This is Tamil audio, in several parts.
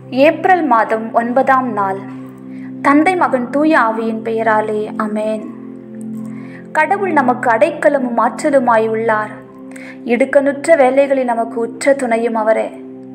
ஏப்ரல் மாதம் ஒன்பதாம் நாள் தந்தை மகன் தூய ஆவியின் பெயராலே அமேன் கடவுள் நமக்கு அடைக்கலமும் ஆற்றலுமாய் உள்ளார் இடுக்கணுற்ற வேலைகளில் நமக்கு உற்ற துணையும் அவரே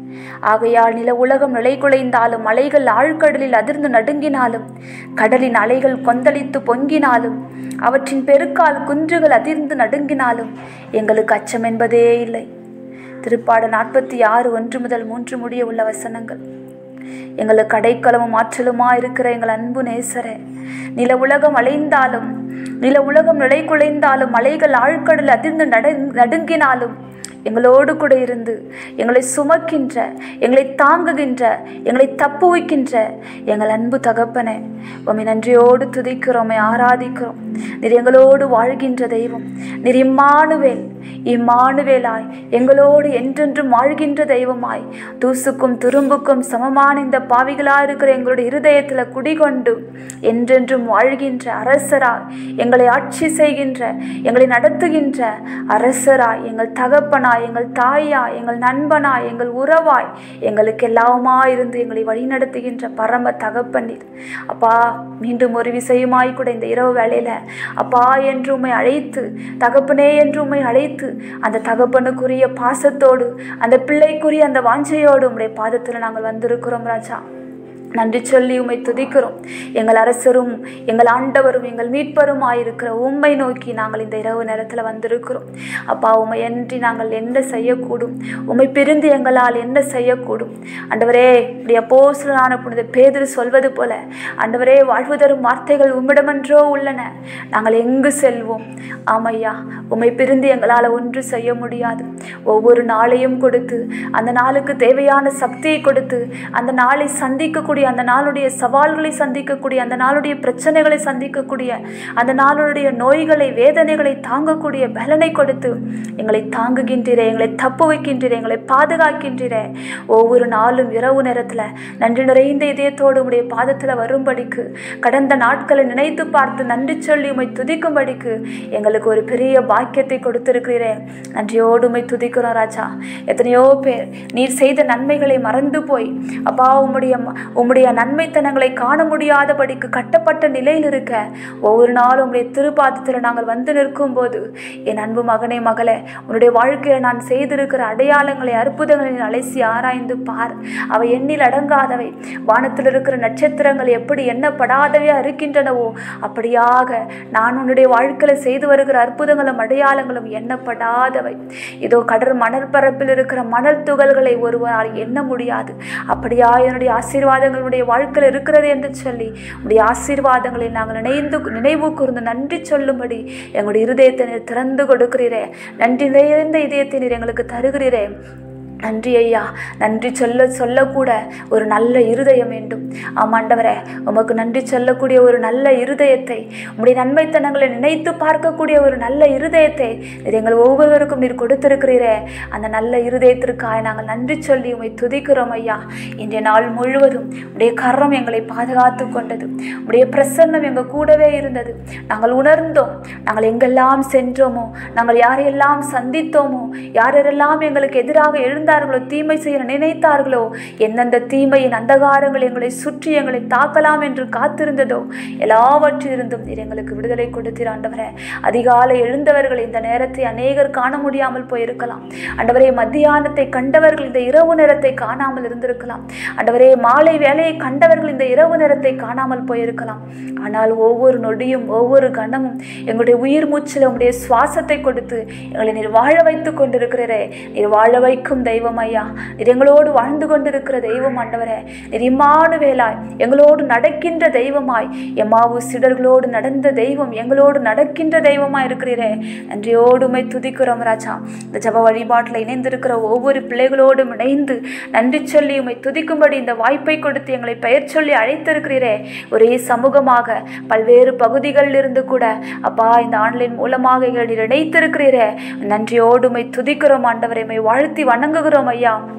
ஆகையால் நில உலகம் நிலைகுலைந்தாலும் அலைகள் ஆழ்கடலில் அதிர்ந்து நடுங்கினாலும் கடலின் அலைகள் கொந்தளித்து பொங்கினாலும் அவற்றின் பெருக்கால் குன்றுகள் அதிர்ந்து நடுங்கினாலும் எங்களுக்கு அச்சம் என்பதே இல்லை திருப்பாடு நாற்பத்தி ஆறு ஒன்று முதல் மூன்று முடிய உள்ள வசனங்கள் எங்களுக்கு அடைக்கலமும் ஆற்றலுமா இருக்கிற எங்கள் அன்பு நேசரே நில உலகம் அலைந்தாலும் நில உலகம் நிலை குலைந்தாலும் மலைகள் ஆழ்கடல் அதிர்ந்து நட நடுங்கினாலும் எங்களோடு கூட இருந்து எங்களை சுமக்கின்ற எங்களை தாங்குகின்ற எங்களை தப்புவிக்கின்ற எங்கள் அன்பு தகப்பனே உம்மை நன்றியோடு துதிக்கிறோம் ஆராதிக்கிறோம் நீர் எங்களோடு வாழ்கின்ற தெய்வம் நீர் இம்மானுவேல் இம்மானுவேலாய் எங்களோடு என்றென்றும் வாழ்கின்ற தெய்வமாய் தூசுக்கும் துரும்புக்கும் சமமான இந்த பாவிகளா இருக்கிற எங்களுடைய இருதயத்தில் குடிகொண்டு என்றென்றும் வாழ்கின்ற அரசராய் எங்களை ஆட்சி செய்கின்ற எங்களை நடத்துகின்ற அரசராய் எங்கள் தகப்பனாய் எங்கள் தாயாய் எங்கள் நண்பனாய் எங்கள் உறவாய் எங்களுக்கு எல்லாமா இருந்து எங்களை வழிநடத்துகின்ற பரம தகப்பனீர் அப்பா மீண்டும் ஒரு விசையுமாய் கூட இந்த இரவு வேளையில அப்பா என்று உம்மை அழைத்து தகப்பனே என்று உம்மை அழைத்து அந்த தகப்பனுக்குரிய பாசத்தோடு அந்த பிள்ளைக்குரிய அந்த வாஞ்சையோடு உம்முடைய பாதத்தில் நாங்கள் வந்திருக்கிறோம் ராஜா நன்றி சொல்லி உம்மை துதிக்கிறோம் எங்கள் அரசரும் எங்கள் ஆண்டவரும் எங்கள் மீட்பரும் ஆயிருக்கிற உம்மை நோக்கி நாங்கள் இந்த இரவு நேரத்தில் வந்திருக்கிறோம் அப்பா உம்மை என்று நாங்கள் என்ன செய்யக்கூடும் உம்மை பிரிந்து எங்களால் என்ன செய்யக்கூடும் ஆண்டவரே இப்படி அப்போசலான புனித பேதர் சொல்வது போல ஆண்டவரே வாழ்வு தரும் வார்த்தைகள் உம்மிடமென்றோ உள்ளன நாங்கள் எங்கு செல்வோம் ஆமையா உம்மை பிரிந்து எங்களால் ஒன்று செய்ய முடியாது ஒவ்வொரு நாளையும் கொடுத்து அந்த நாளுக்கு தேவையான சக்தியை கொடுத்து அந்த நாளை சந்திக்கக்கூடிய அந்த நாளுடைய சவால்களை சந்திக்கக்கூடிய அந்த நாளுடைய பிரச்சனைகளை சந்திக்கக்கூடிய அந்த நாளுடைய நோய்களை வேதனைகளை தாங்கக்கூடிய பலனை கொடுத்து எங்களை தாங்குகின்றீரே எங்களை தப்பு வைக்கின்றீரே எங்களை பாதுகாக்கின்றீரே ஒவ்வொரு நாளும் இரவு நேரத்தில் நன்றி நிறைந்த இதயத்தோடு உடைய பாதத்தில் வரும்படிக்கு கடந்த நாட்களை நினைத்து பார்த்து நன்றி சொல்லி உமை துதிக்கும்படிக்கு எங்களுக்கு ஒரு பெரிய பாக்கியத்தை கொடுத்திருக்கிறீரே நன்றியோடு உமை துதிக்கிறோம் ராஜா எத்தனையோ பேர் நீர் செய்த நன்மைகளை மறந்து போய் அப்பா உம்முடைய உம்முடைய நன்மைத்தனங்களை காண முடியாதபடிக்கு கட்டப்பட்ட நிலையில் இருக்க ஒவ்வொரு நாளும் உம்முடைய திருப்பாதத்தில் நாங்கள் வந்து நிற்கும் போது என் அன்பு மகனே மகளே உன்னுடைய வாழ்க்கையில் நான் செய்திருக்கிற அடையாளங்களை அற்புதங்களை அலைசி ஆராய்ந்து பார் அவை எண்ணில் அடங்காதவை வானத்தில் இருக்கிற நட்சத்திரங்கள் எப்படி எண்ணப்படாதவையா இருக்கின்றனவோ அப்படியாக நான் உன்னுடைய வாழ்க்கையில் செய்து வருகிற அற்புதங்களும் அடையாளங்களும் எண்ணப்படாதவை இதோ கடல் மணல் பரப்பில் இருக்கிற மணல் துகள்களை ஒருவரால் எண்ண முடியாது அப்படியா என்னுடைய ஆசீர்வாதங்கள் உடைய வாழ்க்கையில் இருக்கிறது என்று சொல்லி உடைய ஆசீர்வாதங்களை நாங்கள் நினைந்து நினைவு கூர்ந்து நன்றி சொல்லும்படி எங்களுடைய இருதயத்தை நீர் திறந்து கொடுக்கிறீரே நன்றி நிறைந்த இதயத்தை நீர் எங்களுக்கு தருகிறீரே நன்றி ஐயா நன்றி சொல்ல சொல்லக்கூட ஒரு நல்ல இருதயம் வேண்டும் ஆமாண்டவரே உமக்கு நன்றி சொல்லக்கூடிய ஒரு நல்ல இருதயத்தை உங்களுடைய நன்மைத்தனங்களை நினைத்து பார்க்கக்கூடிய ஒரு நல்ல இருதயத்தை இது எங்கள் ஒவ்வொருவருக்கும் நீர் கொடுத்திருக்கிறீரே அந்த நல்ல இருதயத்திற்காக நாங்கள் நன்றி சொல்லி உமை துதிக்கிறோம் ஐயா இன்றைய நாள் முழுவதும் உடைய கரம் எங்களை பாதுகாத்து கொண்டது உடைய பிரசன்னம் எங்கள் கூடவே இருந்தது நாங்கள் உணர்ந்தோம் நாங்கள் எங்கெல்லாம் சென்றோமோ நாங்கள் யாரையெல்லாம் சந்தித்தோமோ யாரெல்லாம் எங்களுக்கு எதிராக எழுந்த நினைத்தார்களோ தீமை செய்ய நினைத்தார்களோ எந்தெந்த தீமையின் அந்தகாரங்கள் எங்களை சுற்றி எங்களை தாக்கலாம் என்று காத்திருந்ததோ எல்லாவற்றிலிருந்தும் நீர் எங்களுக்கு விடுதலை கொடுத்தீர் ஆண்டவரே அதிகாலை எழுந்தவர்கள் இந்த நேரத்தை அநேகர் காண முடியாமல் போயிருக்கலாம் ஆண்டவரே மத்தியானத்தை கண்டவர்கள் இந்த இரவு நேரத்தை காணாமல் இருந்திருக்கலாம் ஆண்டவரே மாலை வேலையை கண்டவர்கள் இந்த இரவு நேரத்தை காணாமல் போயிருக்கலாம் ஆனால் ஒவ்வொரு நொடியும் ஒவ்வொரு கணமும் எங்களுடைய உயிர் மூச்சில் உங்களுடைய சுவாசத்தை கொடுத்து எங்களை நீர் வாழ வைத்து கொண்டிருக்கிறீரே நீர் வாழ வைக்கும் தெய்வம் தெய்வம் ஐயா நீர் எங்களோடு வாழ்ந்து கொண்டிருக்கிற தெய்வம் ஆண்டவரே நீர் இம்மானு வேலாய் எங்களோடு நடக்கின்ற தெய்வமாய் எம்மாவு சிடர்களோடு நடந்த தெய்வம் எங்களோடு நடக்கின்ற தெய்வமாய் இருக்கிறீரே நன்றியோடுமை துதிக்கிறோம் ராஜா இந்த ஜப வழிபாட்டில் இணைந்திருக்கிற ஒவ்வொரு பிள்ளைகளோடும் இணைந்து நன்றி சொல்லி உமை துதிக்கும்படி இந்த வாய்ப்பை கொடுத்து எங்களை பெயர் சொல்லி அழைத்திருக்கிறீரே ஒரே சமூகமாக பல்வேறு பகுதிகளில் இருந்து கூட அப்பா இந்த ஆன்லைன் மூலமாக எங்களை இணைத்திருக்கிறீரே நன்றியோடுமை துதிக்கிறோம் ஆண்டவரை வாழ்த்தி வணங்குகிறோம் ஐயா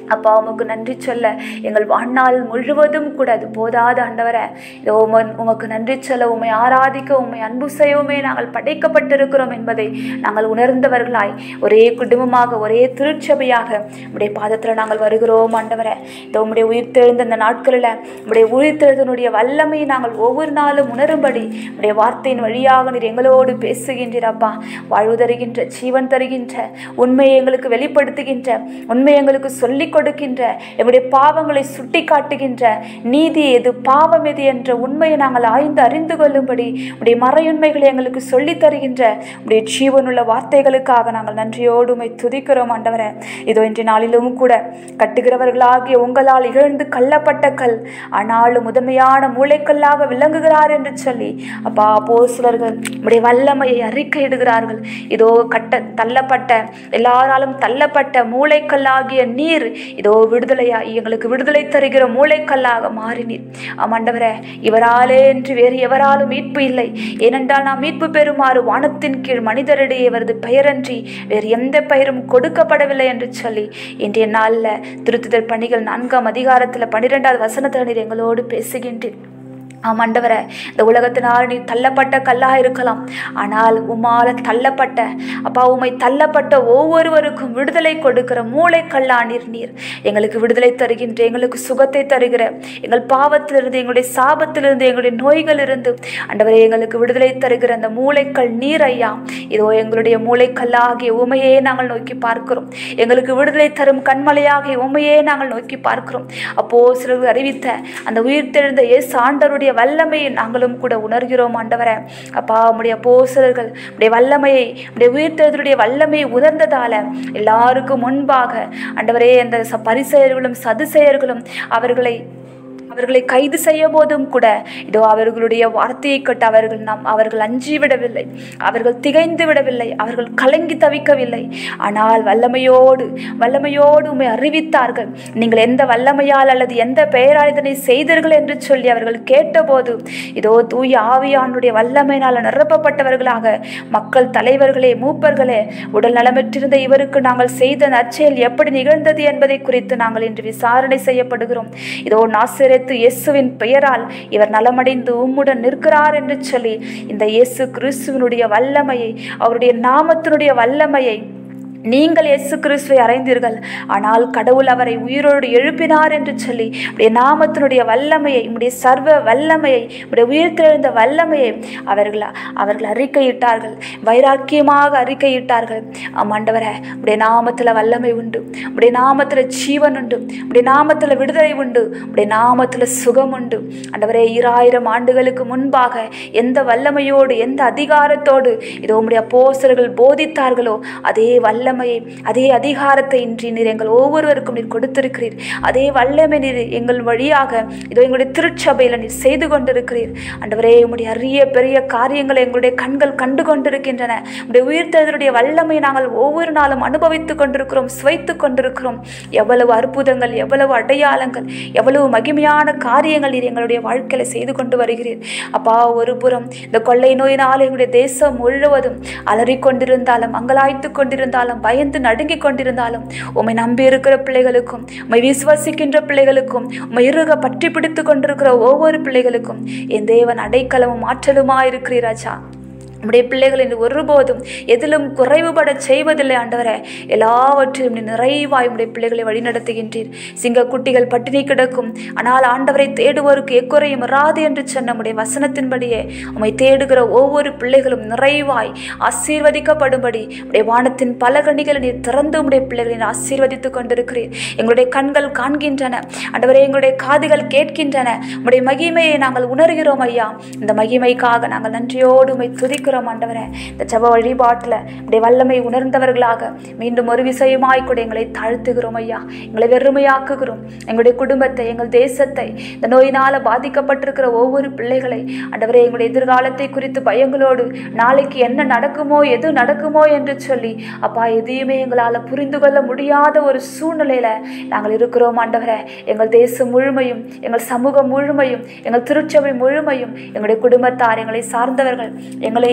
அப்பா உமக்கு நன்றி சொல்ல எங்கள் வாழ்நாள் முழுவதும் கூட அது போதாத ஆண்டவரே இதோ உம உமக்கு நன்றி சொல்ல உம்மை ஆராதிக்க உம்மை அன்பு செய்யவுமே நாங்கள் படைக்கப்பட்டிருக்கிறோம் என்பதை நாங்கள் உணர்ந்தவர்களாய் ஒரே குடும்பமாக ஒரே திருச்சபையாக உடைய பாதத்தில் நாங்கள் வருகிறோம் ஆண்டவரே இதோ உம்முடைய உயிர்த்தெழுந்த இந்த நாட்களில் உம்முடைய உயிர்த்தெழுதனுடைய வல்லமையை நாங்கள் ஒவ்வொரு நாளும் உணரும்படி உடைய வார்த்தையின் வழியாக நீர் எங்களோடு பேசுகின்றீர் அப்பா வாழ்வு தருகின்ற ஜீவன் தருகின்ற உண்மையை எங்களுக்கு வெளிப்படுத்துகின்ற உண்மையை எங்களுக்கு சொல்லிக் கொடுக்கின்ற எங்களுடைய பாவங்களை சுட்டி காட்டுகின்ற நீதி எது பாவம் எது என்ற உண்மையை நாங்கள் ஆய்ந்து அறிந்து கொள்ளும்படி உடைய மறையுண்மைகளை எங்களுக்கு சொல்லித் தருகின்ற உடைய ஜீவனுள்ள வார்த்தைகளுக்காக நாங்கள் நன்றியோடு உம்மை துதிக்கிறோம் ஆண்டவரே இதோ இன்றைய நாளிலும் கூட கட்டுகிறவர்களாகிய உங்களால் இகழ்ந்து கள்ளப்பட்ட கல் ஆனாலும் முதன்மையான மூளைக்கல்லாக விளங்குகிறார் என்று சொல்லி அப்பா அப்போஸ்தலர்கள் உடைய வல்லமையை அறிக்கையிடுகிறார்கள் இதோ கட்ட தள்ளப்பட்ட எல்லாராலும் தள்ளப்பட்ட மூளைக்கல்லாகிய நீர் இதோ விடுதலையாய் எங்களுக்கு விடுதலை தருகிற மூளைக்கல்லாக மாறினீர் ஆமாண்டவரே இவராலே என்று வேறு எவராலும் மீட்பு இல்லை ஏனென்றால் நாம் மீட்பு பெறுமாறு வானத்தின் கீழ் மனிதரிடையே அவரது பெயரன்றி வேறு எந்த பெயரும் கொடுக்கப்படவில்லை என்று சொல்லி இன்றைய நாளில் திருத்துதல் பணிகள் நான்காம் அதிகாரத்தில் பன்னிரெண்டாவது வசனத்தில் நீர் எங்களோடு பேசுகின்றீர் ஆமாண்டவரே இந்த உலகத்தினால் நீ தள்ளப்பட்ட கல்லாக இருக்கலாம் ஆனால் உம்மால தள்ளப்பட்ட அப்பா உம்மை தள்ளப்பட்ட ஒவ்வொருவருக்கும் விடுதலை கொடுக்கிற மூளை கல்லானீர் நீர் எங்களுக்கு விடுதலை தருகின்ற எங்களுக்கு சுகத்தை தருகிற எங்கள் பாவத்திலிருந்து எங்களுடைய சாபத்திலிருந்து எங்களுடைய நோய்களிலிருந்து ஆண்டவரே எங்களுக்கு விடுதலை தருகிற அந்த மூளைக்கல் நீர் ஐயா இதோ எங்களுடைய மூளைக்கல்லாகிய உமையே நாங்கள் நோக்கி பார்க்கிறோம் எங்களுக்கு விடுதலை தரும் கண்மலையாகிய உமையே நாங்கள் நோக்கி பார்க்கிறோம் அப்போ சிலர் அறிவித்த அந்த உயிர்த்தெழுந்த இயேசு ஆண்டவருடைய வல்லமையை நாங்களும் கூட உணர்கிறோம் ஆண்டவரே அப்பா உடைய போசலர்கள் உடைய வல்லமையை உடைய உயிர்த்தெழுதலுடைய வல்லமையை உணர்ந்ததால எல்லாருக்கும் முன்பாக ஆண்டவரே அந்த ச- பரிசெயர்களும் சதுசெயர்களும் அவர்களை அவர்களை கைது செய்ய போதும் கூட இதோ அவர்களுடைய வார்த்தையை கேட்டு அவர்கள் நாம் அவர்கள் அஞ்சி விடவில்லை அவர்கள் திகைந்து விடவில்லை அவர்கள் கலங்கி தவிக்கவில்லை ஆனால் வல்லமையோடு வல்லமையோடு உம்மை அறிவித்தார்கள் நீங்கள் எந்த வல்லமையால் அல்லது எந்த பெயரால் இதனை செய்தீர்கள் என்று சொல்லி அவர்கள் கேட்டபோது இதோ தூய ஆவியானுடைய வல்லமையினால் நிரப்பப்பட்டவர்களாக மக்கள் தலைவர்களே மூப்பர்களே உடல் நலமற்றிருந்த இவருக்கு நாங்கள் செய்த நற்செயல் எப்படி நிகழ்ந்தது என்பதை குறித்து நாங்கள் இன்று விசாரணை செய்யப்படுகிறோம் இதோ நாசிரேத்து இயேசுவின் பெயரால் இவர் நலமடைந்து உம்முடன் நிற்கிறார் என்று சொல்லி இந்த இயேசு கிறிஸ்துவனுடைய வல்லமையை அவருடைய நாமத்தினுடைய வல்லமையை நீங்கள் இயேசு கிறிஸ்துவை அறைந்தீர்கள் ஆனால் கடவுள் அவரை உயிரோடு எழுப்பினார் என்று சொல்லி உடைய நாமத்தினுடைய வல்லமையை உடைய சர்வ வல்லமையை உடைய உயிர்த்தெழுந்த வல்லமையை அவர்கள் அவர்கள் அறிக்கையிட்டார்கள் வைராக்கியமாக அறிக்கையிட்டார்கள் ஆமாண்டவரே உடைய நாமத்தில் வல்லமை உண்டு உடைய நாமத்தில் ஜீவன் உண்டு உடைய நாமத்தில் விடுதலை உண்டு உடைய நாமத்தில் சுகம் உண்டு ஆண்டவரே ஈராயிரம் ஆண்டுகளுக்கு முன்பாக எந்த வல்லமையோடு எந்த அதிகாரத்தோடு இதோ உம்முடைய அப்போஸ்தலர்கள் போதித்தார்களோ அதே வல்லமையை அதே அதிகாரத்தை இன்றி நீர் எங்கள் ஒவ்வொருவருக்கும் நீர் கொடுத்திருக்கிறீர் அதே வல்லமை நீர் எங்கள் வழியாக இதோ எங்களுடைய திருச்சபையில் நீர் செய்து கொண்டிருக்கிறீர் ஆண்டவரே உம்முடைய அரிய பெரிய காரியங்களை எங்களுடைய கண்கள் கண்டு கொண்டிருக்கின்றன உடைய உயிர்த்தெழுதலுடைய வல்லமை நாங்கள் ஒவ்வொரு நாளும் அனுபவித்துக் கொண்டிருக்கிறோம் சுவைத்துக் கொண்டிருக்கிறோம் எவ்வளவு அற்புதங்கள் எவ்வளவு அடையாளங்கள் எவ்வளவு மகிமையான காரியங்கள் நீர் எங்களுடைய வாழ்க்கையில செய்து கொண்டு வருகிறீர் அப்பா ஒரு புறம் இந்த கொள்ளை நோயினால் எங்களுடைய தேசம் முழுவதும் அலறிக் கொண்டிருந்தாலும் அங்கலாய்த்து கொண்டிருந்தாலும் பயந்து நடுங்கிக் கொண்டிருந்தாலும் உம்மை நம்பி இருக்கிற பிள்ளைகளுக்கும் உம்மை விசுவாசிக்கின்ற பிள்ளைகளுக்கும் உம்மை இறுக பற்றி பிடித்து கொண்டிருக்கிற ஒவ்வொரு பிள்ளைகளுக்கும் என் தேவன் அடைக்கலமும் ஆற்றலுமா இருக்கிறீர் ராஜா உம்முடைய பிள்ளைகள் இன்று ஒருபோதும் எதிலும் குறைவுபட செய்வதில்லை ஆண்டவரே எல்லாவற்றையும் நீ நிறைவாய் உம்முடைய பிள்ளைகளை வழிநடத்துகின்றீர் சிங்கக்குட்டிகள் பட்டினி கிடக்கும் ஆனால் ஆண்டவரை தேடுவோருக்கு எக்குறையும் வராது என்று சொன்ன உம்முடைய வசனத்தின்படியே உம்மை தேடுகிற ஒவ்வொரு பிள்ளைகளும் நிறைவாய் ஆசீர்வதிக்கப்படும்படி உடைய வானத்தின் பல கணிகளை நீர் திறந்து உம்முடைய பிள்ளைகளை நீர் ஆசீர்வதித்துக் கொண்டிருக்கிறீர் எங்களுடைய கண்கள் காண்கின்றன ஆண்டவரே எங்களுடைய காதுகள் கேட்கின்றன உம்முடைய மகிமையை நாங்கள் உணர்கிறோம் ஐயா இந்த மகிமைக்காக நாங்கள் நன்றியோடு உம்மை துதிக்கிறோம் ஆண்டவரே இந்த ஜப வழிபாட்டில் உடைய வல்லமை உணர்ந்தவர்களாக மீண்டும் ஒரு விஷயமாய் கூட எங்களை தாழ்த்துகிறோம் ஐயா எங்களை வெறுமையாக்குகிறோம் எங்களுடைய குடும்பத்தை எங்கள் தேசத்தை இந்த நோயினால் பாதிக்கப்பட்டிருக்கிற ஒவ்வொரு பிள்ளைகளை ஆண்டவரே எங்களுடைய எதிர்காலத்தை குறித்து பயங்களோடு நாளைக்கு என்ன நடக்குமோ எது நடக்குமோ என்று சொல்லி அப்பா எதையுமே எங்களால் புரிந்து கொள்ள முடியாத ஒரு சூழ்நிலையில நாங்கள் இருக்கிறோம் ஆண்டவரே எங்கள் தேசம் முழுமையும் எங்கள் சமூகம் முழுமையும் எங்கள் திருச்சபை முழுமையும் எங்களுடைய குடும்பத்தார் எங்களை சார்ந்தவர்கள் எங்களை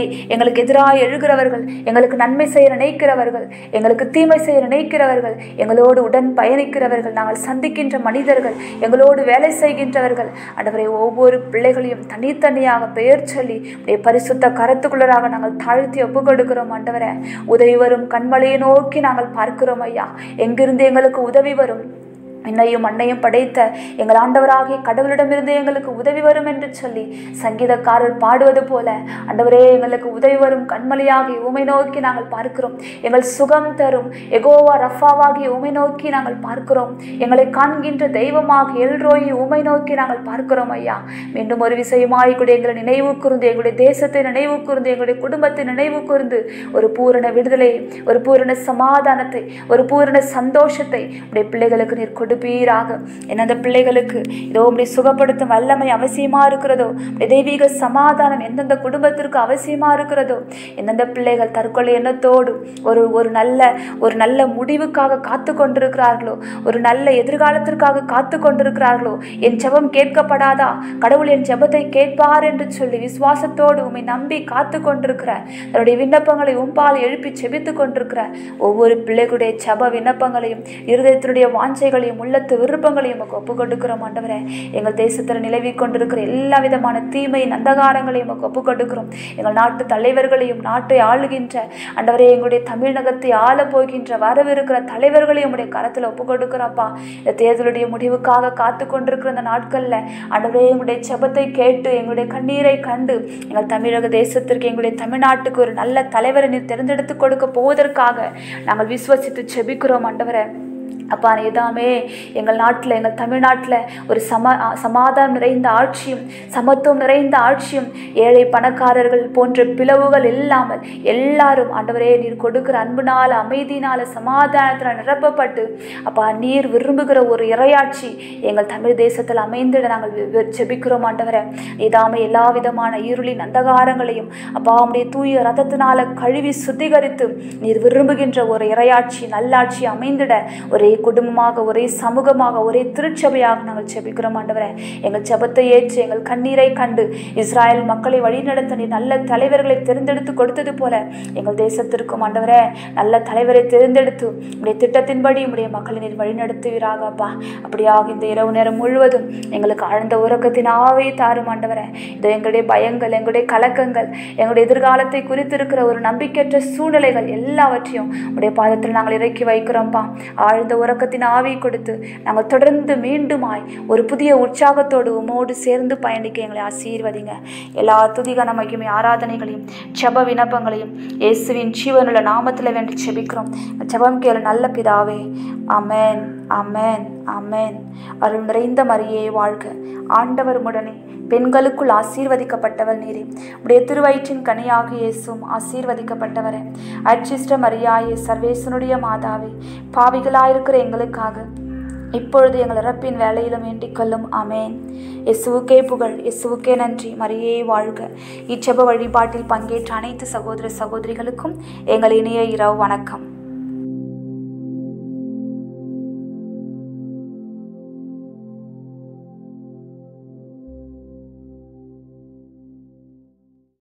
எங்களுக்கு எதிராக எழுகிறவர்கள் எங்களுக்கு நன்மை செய்ய நினைக்கிறவர்கள் எங்களுக்கு தீமை செய்ய நினைக்கிறவர்கள் எங்களோடு உடன் பயணிக்கிறவர்கள் நாங்கள் சந்திக்கின்ற மனிதர்கள் எங்களோடு வேலை செய்கின்றவர்கள் ஆண்டவரை ஒவ்வொரு பிள்ளைகளையும் தனித்தனியாக பெயர் சொல்லி உடைய பரிசுத்த கரத்துக்குள்ளராக நாங்கள் தாழ்த்தி ஒப்பு கொடுக்கிறோம் ஆண்டவரே உதவி வரும் கண்மலையை நோக்கி நாங்கள் பார்க்கிறோம் ஐயா எங்கிருந்து எங்களுக்கு உதவி வரும் என்னையும் மண்ணையும் படைத்த எங்கள் ஆண்டவராகிய கடவுளிடமிருந்து எங்களுக்கு உதவி வரும் என்று சொல்லி சங்கீதக்காரர் பாடுவது போல ஆண்டவரே எங்களுக்கு உதவி வரும் கண்மலையாகி உமை நோக்கி நாங்கள் பார்க்கிறோம் எங்கள் சுகம் தரும் எகோவா ரஃபாவாகிய உமை நோக்கி நாங்கள் பார்க்கிறோம் எங்களை காண்கின்ற தெய்வமாக எல்ரோயி உமை நோக்கி நாங்கள் பார்க்கிறோம் ஐயா மீண்டும் ஒரு விஷயமாய் கூட எங்களை நினைவு கூர்ந்து எங்களுடைய தேசத்தை நினைவு கூர்ந்து எங்களுடைய குடும்பத்தை நினைவு கூர்ந்து ஒரு பூரண விடுதலை ஒரு பூரண சமாதானத்தை ஒரு பூரண சந்தோஷத்தை உடைய பிள்ளைகளுக்கு நீர் கொடுப்பீராக என்ன அந்த பிள்ளைகளுக்கு இதோ உடைய சுகப்படுத்தும் வல்லமை அவசியமா இருக்கிறதோ உடைய தெய்வீக சமாதானம் எந்தெந்த குடும்பத்திற்கு அவசியமா இருக்கிறதோ எந்தெந்த பிள்ளைகள் தற்கொலை எண்ணத்தோடு ஒரு ஒரு நல்ல ஒரு நல்ல முடிவுக்காக காத்து கொண்டிருக்கிறார்களோ ஒரு நல்ல எதிர்காலத்திற்காக காத்து கொண்டிருக்கிறார்களோ என் ஜெபம் கேட்கப்படாதா கடவுள் என் ஜெபத்தை கேட்பார் என்று சொல்லி விசுவாசத்தோடு உம்மை நம்பி காத்து கொண்டிருக்கிற தன்னுடைய விண்ணப்பங்களை உம்பால் எழுப்பி செபித்து கொண்டிருக்கிற ஒவ்வொரு பிள்ளைகளுடைய ஜெப விண்ணப்பங்களையும் இருதயத்தினுடைய வாஞ்சைகளையும் உள்ளத்து விருப்பங்களையும் உமக்கு ஒப்பு கொடுக்கிறோம் ஆண்டவரே எங்கள் தேசத்தில் நிலவி கொண்டிருக்கிற எல்லா விதமான தீமையின் அந்தகாரங்களையும் உமக்கு ஒப்பு கொடுக்கிறோம் எங்கள் நாட்டு தலைவர்களையும் நாட்டை ஆளுகின்ற ஆண்டவரே எங்களுடைய தமிழகத்தை ஆள போகின்ற வரவிருக்கிற தலைவர்களையும் உடைய கரத்தில் ஒப்பு கொடுக்கிறோம்ப்பா இந்த தேர்தலுடைய முடிவுக்காக காத்து கொண்டிருக்கிற இந்த நாட்களில் ஆண்டவரே எங்களுடைய ஜெபத்தை கேட்டு எங்களுடைய கண்ணீரை கண்டு எங்கள் தமிழக தேசத்திற்கு எங்களுடைய தமிழ்நாட்டுக்கு ஒரு நல்ல தலைவரை நீர் தேர்ந்தெடுத்து கொடுக்க போவதற்காக நாங்கள் விசுவசித்து செபிக்கிறோம் ஆண்டவரே அப்பா நீதாமே எங்கள் நாட்டில் எங்கள் தமிழ்நாட்டில் ஒரு சமா சமாதானம் நிறைந்த ஆட்சியும் சமத்துவம் நிறைந்த ஆட்சியும் ஏழை பணக்காரர்கள் போன்ற பிளவுகள் இல்லாமல் எல்லாரும் ஆண்டவரே நீர் கொடுக்கிற அன்புனால அமைதினால சமாதானத்தில் நிரப்பப்பட்டு அப்பா நீர் விரும்புகிற ஒரு இறையாட்சி எங்கள் தமிழ் தேசத்தில் அமைந்திட நாங்கள் வி- வி- ஜெபிக்கிறோம் ஆண்டவரே நீதாமே எல்லா விதமான இருளின் அந்தகாரங்களையும் அப்பா உம்முடைய தூய ரதத்தினால கழுவி சுத்திகரித்து நீர் விரும்புகின்ற ஒரு இறையாட்சி நல்லாட்சி அமைந்திட ஒரே குடும்பமாக ஒரே சமூகமாக ஒரே திருச்சபையாக நாங்கள் ஜெபிக்கிறோம் ஆண்டவரே எங்கள் ஜெபத்தை ஏற்று எங்கள் கண்ணீரை கண்டு இஸ்ராயல் மக்களை வழிநடத்த நீர் நல்ல தலைவர்களை தேர்ந்தெடுத்து கொடுத்தது போல எங்கள் தேசத்திற்கும் ஆண்டவரே நல்ல தலைவரை தேர்ந்தெடுத்து உடைய திட்டத்தின்படி உடைய மக்களை நீர் வழிநடத்துவீராக அப்பா அப்படியாக இந்த இரவு நேரம் முழுவதும் எங்களுக்கு ஆழ்ந்த உறக்கத்தின் ஆவை தாரும் ஆண்டவரே இது எங்களுடைய பயங்கள் எங்களுடைய கலக்கங்கள் எங்களுடைய எதிர்காலத்தை குறித்திருக்கிற ஒரு நம்பிக்கையற்ற சூழ்நிலைகள் எல்லாவற்றையும் உடைய பாதத்தில் நாங்கள் இறக்கி வைக்கிறோம்ப்பா ஆழ்ந்த உறக்கத்தின் ஆவி கொடுத்து நாங்கள் தொடர்ந்து மீண்டுமாய் ஒரு புதிய உற்சாகத்தோடு உமோடு சேர்ந்து பயணிக்க எங்களை ஆசீர்வதிங்க எல்லா துதிக நமக்குமே ஆராதனைகளையும் ஜெப விண்ணப்பங்களையும் இயேசுவின் ஜீவனுள்ள நாமத்தில் வேண்டி செபிக்கிறோம் ஜெபம் கேளு நல்ல பிதாவே அமேன் அமேன் அமேன் அருள் நிறைந்த மரியே வாழ்க ஆண்டவர் உடனே பெண்களுக்குள் ஆசீர்வதிக்கப்பட்டவர் நீரே உடைய திருவயிற்றின் கனியாக இயேசும் ஆசீர்வதிக்கப்பட்டவரே அச்சிஷ்ட மரியாயே சர்வேசனுடைய மாதாவே பாவிகளாயிருக்கிற எங்களுக்காக இப்பொழுது எங்கள் இறப்பின் வேலையிலும் வேண்டிக் கொள்ளும் அமேன் இயேசுவுக்கே புகழ் இயேசுவுக்கே நன்றி மரியே வாழ்க இச்செப வழிபாட்டில் பங்கேற்ற அனைத்து சகோதர சகோதரிகளுக்கும் எங்கள் இனிய இரவு வணக்கம்